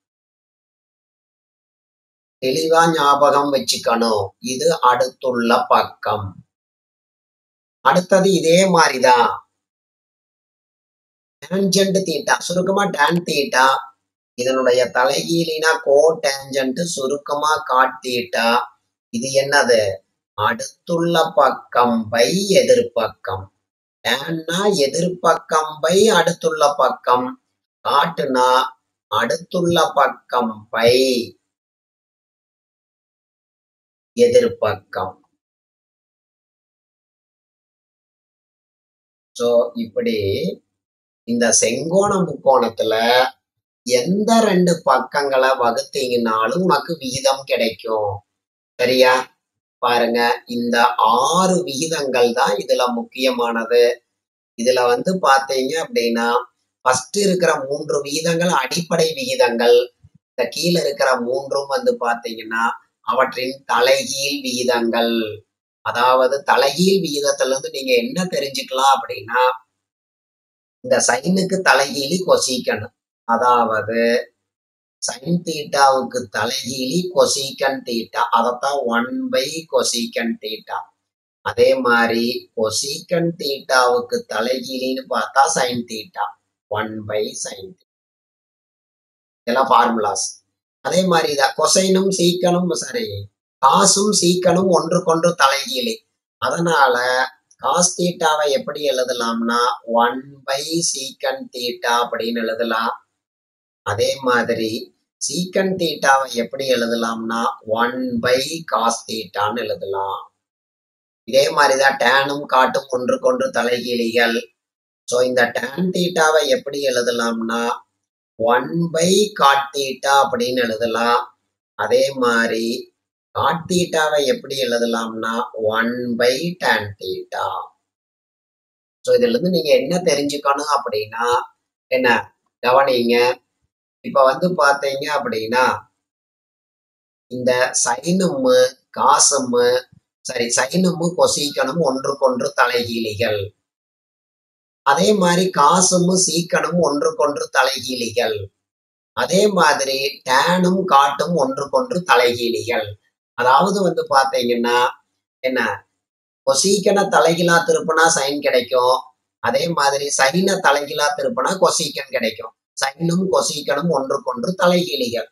Speaker 1: தெளிவா ஞாபகம் வச்சுக்கணும் இது அடுத்துள்ள பக்கம் அடுத்தது இதே மாதிரிதான் டேஞ்சன்ட் தீட்டா சுருக்கமா டேன் தீட்டா இதனுடைய தலைகீழினா கோ டேஞ்சன்ட் சுருக்கமா காட் தீட்டா இது என்னது அடுத்துள்ள பக்கம் பை எதிர்ப்பக்கம் டேன்னா எதிர்ப்பக்கம் பை அடுத்துள்ள பக்கம் காட்டுனா அடுத்துள்ள பக்கம் பை எதிர்ப்பக்கம் சோ இப்படி இந்த செங்கோண முக்கோணத்துல எந்த ரெண்டு பக்கங்களை வகுத்தீங்கன்னாலும் உனக்கு விகிதம் கிடைக்கும் சரியா பாருங்க இந்த ஆறு விகிதங்கள் தான் இதுல முக்கியமானது இதுல வந்து பாத்தீங்க அப்படின்னா ஃபர்ஸ்ட் இருக்கிற மூன்று விகிதங்கள் அடிப்படை விகிதங்கள் இந்த கீழே இருக்கிற மூன்றும் வந்து பாத்தீங்கன்னா அவற்றின் தலைகீழ் விகிதங்கள் அதாவது தலைகீழ் விகிதத்துல இருந்து நீங்க என்ன தெரிஞ்சுக்கலாம் அப்படின்னா இந்த சைனுக்கு தலைகீழி கொசிக்கணும் அதாவது சைன் தீட்டாவுக்கு தலைகீழி கொசிக்கன் தீட்டா அதைத்தான் ஒன் பை கொசிக்கன் தீட்டா அதே மாதிரி கொசிக்கன் தீட்டாவுக்கு தலைகீழின்னு பார்த்தா sine theta one by sine இதெல்லாம் ஃபார்முலாஸ் அதே மாதிரி தான் கொசைனும் சீக்கனும் சாரி காசும் சீக்கனும் ஒன்றுக்கொன்று தலைகீழி அதனால காஸ் தீட்டாவை எப்படி எழுதலாம்னா ஒன் பை சீக்கன் தீட்டா அப்படின்னு எழுதலாம் அதே மாதிரி சீக்கன் தீட்டாவை எப்படி எழுதலாம்னா ஒன் பை காஸ் தீட்டான்னு எழுதலாம் இதே மாதிரிதான் டேனும் காட்டும் ஒன்றுக்கொன்று தலைகீழிகள் ஸோ இந்த டேன் தீட்டாவை எப்படி எழுதலாம்னா ஒன் பை காட் தீட்டா அப்படின்னு எழுதலாம் அதே மாதிரி காட் தீட்டாவை எப்படி எழுதலாம்னா one by tan theta so இதுல இருந்து நீங்க என்ன தெரிஞ்சுக்கணும் அப்படின்னா என்ன கவனிங்க இப்ப வந்து பாத்தீங்க அப்படின்னா இந்த சைனும் காசும் சரி சைனும் கொசீக்கனும் ஒன்றுக்கொன்று தலைகீழிகள் அதே மாதிரி காசும் சீக்கனும் ஒன்றுக்கொன்று தலைகீழிகள் அதே மாதிரி டேனும் காட்டும் ஒன்றுக்கொன்று தலைகீழிகள் அதாவது வந்து பாத்தீங்கன்னா என்ன கொசீக்கனை தலைகீழா திருப்பினா சைன் கிடைக்கும் அதே மாதிரி சைனை தலைகீழா திருப்பினா கொசீக்கன் கிடைக்கும் சைனும் கொசீக்கனும் ஒன்றுக்கொன்று தலைகீழிகள்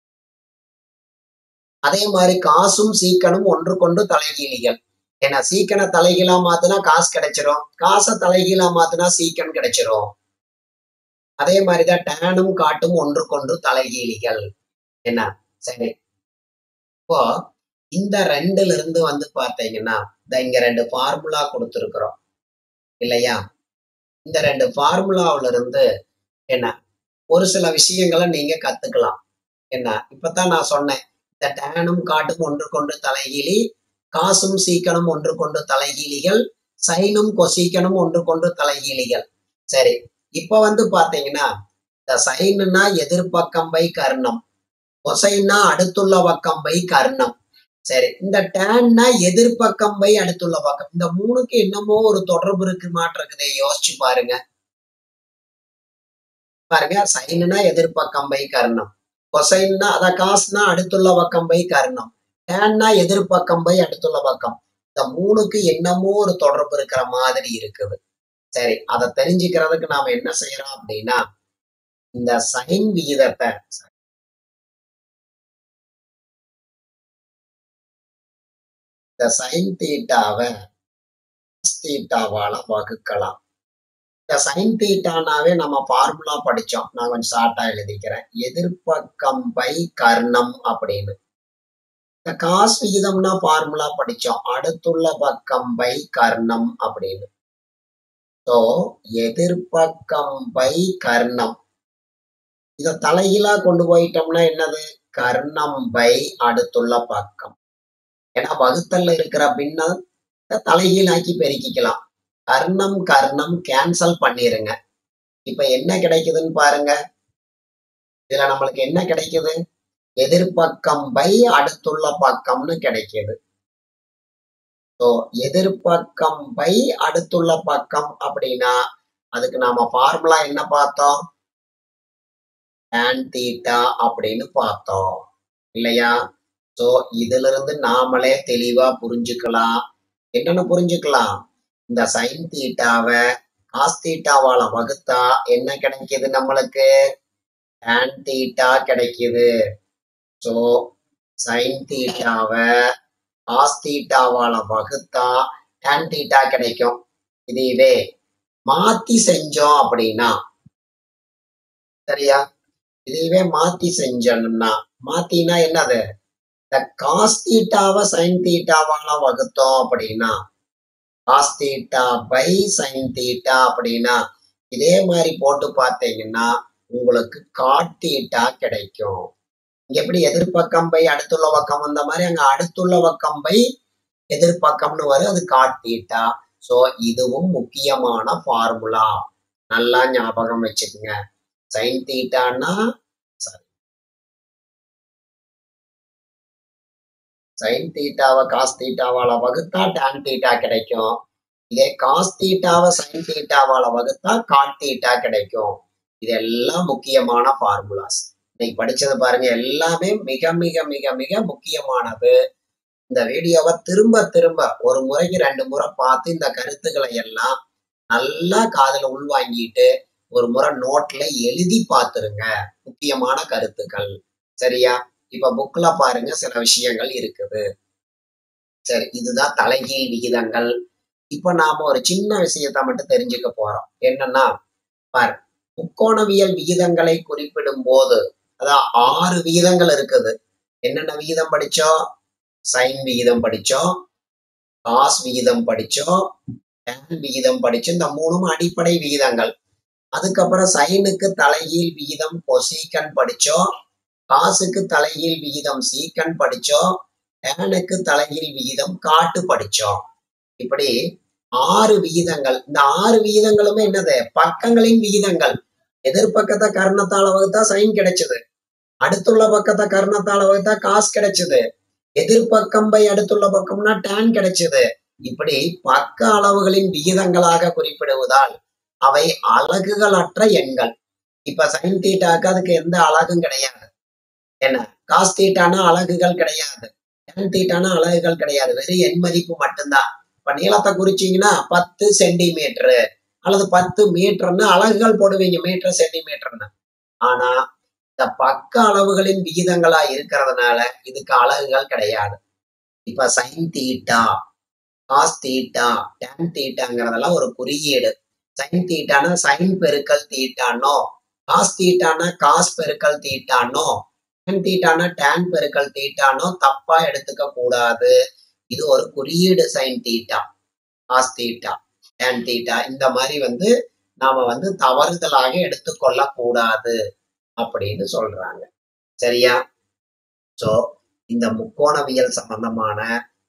Speaker 1: அதே மாதிரி காசும் சீக்கனும் ஒன்றுக்கொண்டு தலைகீழிகள் ஏன்னா சீக்கனை தலைகீழா மாத்துனா காசு கிடைச்சிரும் காசை தலைகீழா மாத்துனா சீக்கன் கிடைச்சிரும் அதே மாதிரிதான் டேனும் காட்டும் ஒன்றுக்கொன்று தலைகீழிகள் என்ன சரி இப்போ இந்த ரெண்டுல இருந்து வந்து பார்த்தீங்கன்னா இந்த இங்க ரெண்டு ஃபார்முலா கொடுத்துருக்குறோம் இல்லையா இந்த ரெண்டு ஃபார்முலாவில இருந்து என்ன ஒரு சில விஷயங்களை நீங்க கத்துக்கலாம் என்ன இப்பதான் நான் சொன்னேன் இந்த டேனும் காட்டும் ஒன்றுக்கொன்று தலைகீழி காசும் சீக்கனும் ஒன்று கொண்டு தலைகீழிகள் சைனும் கொசீக்கனும் ஒன்று கொண்டு தலைகீழிகள் சரி இப்ப வந்து பாத்தீங்கன்னா இந்த சைனுனா எதிர்பக்கம் பை கர்ணம் கொசைன்னா அடுத்துள்ள பக்கம் பை கர்ணம் சரி இந்த டேன்னா எதிர்பக்கம் பை அடுத்துள்ள பக்கம் இந்த மூணுக்கு என்னமோ ஒரு தொடர்பு இருக்கு மாட்டிருக்குதே யோசிச்சு பாருங்க பாருங்க சைனுனா எதிர்பக்கம் பை கர்ணம் கொசைன்னா அத காசுனா அடுத்துள்ள பக்கம் பை கர்ணம் டேன்னா எதிர்பக்கம் பை அடுத்துள்ள பக்கம் இந்த மூணுக்கு என்னமோ ஒரு தொடர்பு இருக்கிற மாதிரி இருக்குது சரி அதை தெரிஞ்சுக்கிறதுக்கு நாம என்ன செய்யறோம் அப்படின்னா இந்த சைன் விகிதத்தை இந்த சைன் தீட்டாவை தீட்டாவால வகுக்கலாம் இந்த சைன் தீட்டானாவே நம்ம ஃபார்முலா படிச்சோம் நான் கொஞ்சம் ஷார்ட்டா எழுதிக்கிறேன் எதிர்பக்கம் பை கர்ணம் அப்படின்னு இந்த காஸ் விகிதம்னா ஃபார்முலா படிச்சோம் அடுத்துள்ள பக்கம் பை கர்ணம் அப்படின்னு ஸோ எதிர்பக்கம் பை கர்ணம் இத தலைகீழா கொண்டு போயிட்டோம்னா என்னது கர்ணம் பை அடுத்துள்ள பக்கம் ஏன்னா வகுத்தல்ல இருக்கிற பின்னம் தலைகீழாக்கி பெருக்கிக்கலாம் கர்ணம் கர்ணம் கேன்சல் பண்ணிருங்க இப்ப என்ன கிடைக்குதுன்னு பாருங்க இதுல நம்மளுக்கு என்ன கிடைக்குது எதிர்பக்கம் பை அடுத்துள்ள பக்கம்னு கிடைக்குது ஸோ எதிர்பக்கம் பை அடுத்துள்ள பக்கம் அப்படின்னா அதுக்கு நாம ஃபார்முலா என்ன பார்த்தோம் டேன் தீட்டா அப்படின்னு பார்த்தோம் இல்லையா ஸோ இதுல இருந்து நாமளே தெளிவா புரிஞ்சுக்கலாம் என்னன்னு புரிஞ்சுக்கலாம் இந்த சைன் தீட்டாவை காஸ் தீட்டாவால வகுத்தா என்ன கிடைக்குது நம்மளுக்கு டேன் தீட்டா கிடைக்குது ஸோ சைன் தீட்டாவை காஸ் தீட்டாவால வகுத்தா டேன் தீட்டா கிடைக்கும் இதுவே மாத்தி செஞ்சோம் அப்படின்னா சரியா இதுவே மாத்தி செஞ்சோம்னா மாத்தினா என்னது இந்த காஸ் தீட்டாவை சைன் தீட்டாவால வகுத்தோம் அப்படின்னா cos theta by sine theta அப்படின்னா இதே மாதிரி போட்டு பார்த்தீங்கன்னா உங்களுக்கு காட் தீட்டா கிடைக்கும் இங்க எப்படி எதிர்பக்கம் பை அடுத்துள்ள பக்கம் வந்த மாதிரி அங்க அடுத்துள்ள பக்கம் பை எதிர்பக்கம்னு வரும் அது காட் தீட்டா ஸோ இதுவும் முக்கியமான ஃபார்முலா நல்லா ஞாபகம் வச்சுக்கோங்க சைன் தீட்டான்னா சாரி சைன் தீட்டாவை காஸ் தீட்டாவால வகுத்தா டான் தீட்டா கிடைக்கும் இதே காஸ் தீட்டாவை சைன் தீட்டாவால வகுத்தா காட் தீட்டா கிடைக்கும் இதெல்லாம் முக்கியமான ஃபார்முலாஸ் இன்னைக்கு படிச்சது பாருங்க எல்லாமே மிக மிக மிக மிக முக்கியமானது இந்த வீடியோவை திரும்ப திரும்ப ஒரு முறைக்கு ரெண்டு முறை பார்த்து இந்த கருத்துக்களை எல்லாம் நல்லா காதுல உள்வாங்கிட்டு ஒரு முறை நோட்ல எழுதி பார்த்துருங்க முக்கியமான கருத்துக்கள் சரியா இப்ப புக்ல பாருங்க சில விஷயங்கள் இருக்குது சரி இதுதான் தலைகீழ் விகிதங்கள் இப்ப நாம ஒரு சின்ன விஷயத்த மட்டும் தெரிஞ்சுக்க போறோம் என்னன்னா பார் முக்கோணவியல் விகிதங்களை குறிப்பிடும் போது அதான் ஆறு விகிதங்கள் இருக்குது என்னென்ன விகிதம் படிச்சோம் சைன் விகிதம் படிச்சோம் காஸ் விகிதம் படிச்சோம் டேன் விகிதம் படிச்சோம் இந்த மூணும் அடிப்படை விகிதங்கள் அதுக்கப்புறம் சைனுக்கு தலைகீழ் விகிதம் கொசீக்கன் படிச்சோம் காசுக்கு தலைகீழ் விகிதம் சீக்கன் படிச்சோம் டேனுக்கு தலைகீழ் விகிதம் காட்டு படிச்சோம் இப்படி ஆறு விகிதங்கள் இந்த ஆறு விகிதங்களுமே என்னது பக்கங்களின் விகிதங்கள் எதிர்பக்கத்தை கர்ணத்தால வகுத்தா சைன் கிடைச்சது அடுத்துள்ள பக்கத்தை கர்ணத்தால வகுத்தா காசு கிடைச்சது எதிர்பக்கம் பை அடுத்துள்ள பக்கம்னா டேன் கிடைச்சது இப்படி பக்க அளவுகளின் விகிதங்களாக குறிப்பிடுவதால் அவை அலகுகளற்ற எண்கள் இப்ப சைன் தீட்டாக்கு அதுக்கு எந்த அலகும் கிடையாது என்ன காஸ் தீட்டானா அலகுகள் கிடையாது டேன் தீட்டானா அலகுகள் கிடையாது வெறும் எண் மதிப்பு மட்டும்தான் இப்ப நீளத்தை குறிச்சீங்கன்னா பத்து சென்டிமீட்டரு அல்லது பத்து மீட்டர்னு அலகுகள் போடுவீங்க மீட்டர் சென்டிமீட்டர்னு ஆனா இந்த பக்க அளவுகளின் விகிதங்களா இருக்கிறதுனால இதுக்கு அலகுகள் கிடையாது இப்ப sine theta cos theta tan தீட்டாங்கிறதெல்லாம் ஒரு குறியீடு சைன் தீட்டானா சைன் பெருக்கல் தீட்டானோ காஸ் தீட்டானா காஸ் பெருக்கல் தீட்டானோ டேன் தீட்டானா டேன் பெருக்கல் தீட்டானோ தப்பா எடுத்துக்க கூடாது இது ஒரு குறியீடு sine theta cos theta tan theta இந்த மாதிரி வந்து நாம வந்து தவறுதலாக எடுத்துக்கொள்ள கூடாது அப்படின்னு சொல்றாங்க சரியா சோ இந்த முக்கோணவியல் சம்பந்தமான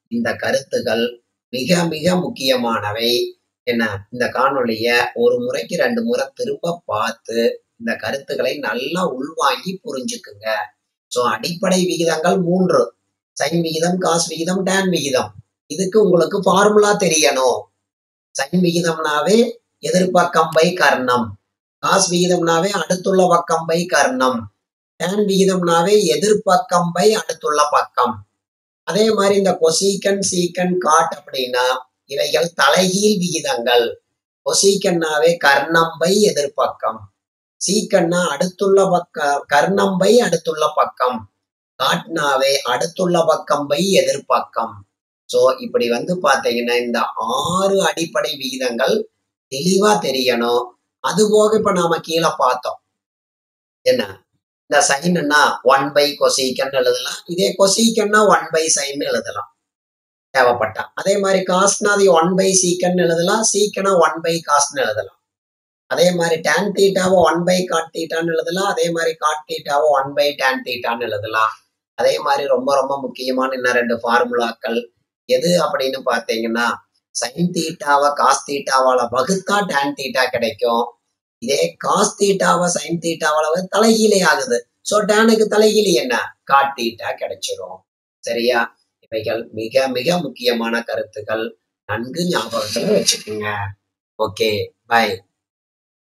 Speaker 1: இந்த கருத்துகள் மிக மிக முக்கியமானவை என்ன இந்த காணொளிய ஒரு முறைக்கு ரெண்டு முறை திரும்ப பார்த்து இந்த கருத்துக்களை நல்லா உள்வாங்கி புரிஞ்சுக்குங்க சோ அடிப்படை விகிதங்கள் மூன்று சைன் விகிதம் காஸ் விகிதம் டேன் விகிதம் இதுக்கு உங்களுக்கு ஃபார்முலா தெரியணும் சைன் விகிதம்னாவே எதிர்பக்கம் பை கர்ணம் காஸ் விகிதம்னாவே அடுத்துள்ள பக்கம் பை கர்ணம் டேன் விகிதம்னாவே எதிர்பக்கம் பை அடுத்துள்ள பக்கம் அதே மாதிரி இந்த கொசீக்கன் சீக்கன் காட் அப்படின்னா இவைகள் தலைகீழ் விகிதங்கள் கொசீக்கன்னாவே கர்ணம் பை எதிர்பக்கம் சீக்கன்னா அடுத்துள்ள பக்க கர்ணம் பை அடுத்துள்ள பக்கம் காட்னாவே அடுத்துள்ள பக்கம் பை எதிர்பக்கம் சோ இப்படி வந்து பாத்தீங்கன்னா இந்த ஆறு அடிப்படை விகிதங்கள் தெளிவா தெரியணும் அது போக இப்ப நாம கீழே பார்த்தோம் என்ன இந்த சைன்னா ஒன் பை கொசீக்கன் எழுதலாம் இதே கொசீக்கன்னா ஒன் பை சைன் எழுதலாம் தேவைப்பட்டா அதே மாதிரி காஸ்ட்னா அது ஒன் பை சீக்கன் எழுதலாம் சீக்கனா ஒன் பை காஸ்ட்னு எழுதலாம் அதே மாதிரி டேன் தீட்டாவை ஒன் பை காட் தீட்டான்னு எழுதலாம் அதே மாதிரி காட் தீட்டாவை ஒன் பை டேன் தீட்டான்னு எழுதலாம் அதே மாதிரி ரொம்ப ரொம்ப முக்கியமான இன்னும் ரெண்டு ஃபார்முலாக்கள் எது அப்படின்னு பார்த்தீங்கன்னா சைன் தீட்டாவை காஸ் தீட்டாவால வகுத்தா டேன் தீட்டா கிடைக்கும் இதே காஸ் தீட்டாவை சைன் தீட்டாவால தலைகீழே ஆகுது ஸோ டேனுக்கு தலைகீழி என்ன காட் தீட்டா கிடைச்சிரும் சரியா இவைகள் மிக மிக முக்கியமான கருத்துக்கள் நன்கு ஞாபகத்துல வச்சுக்கோங்க ஓகே பை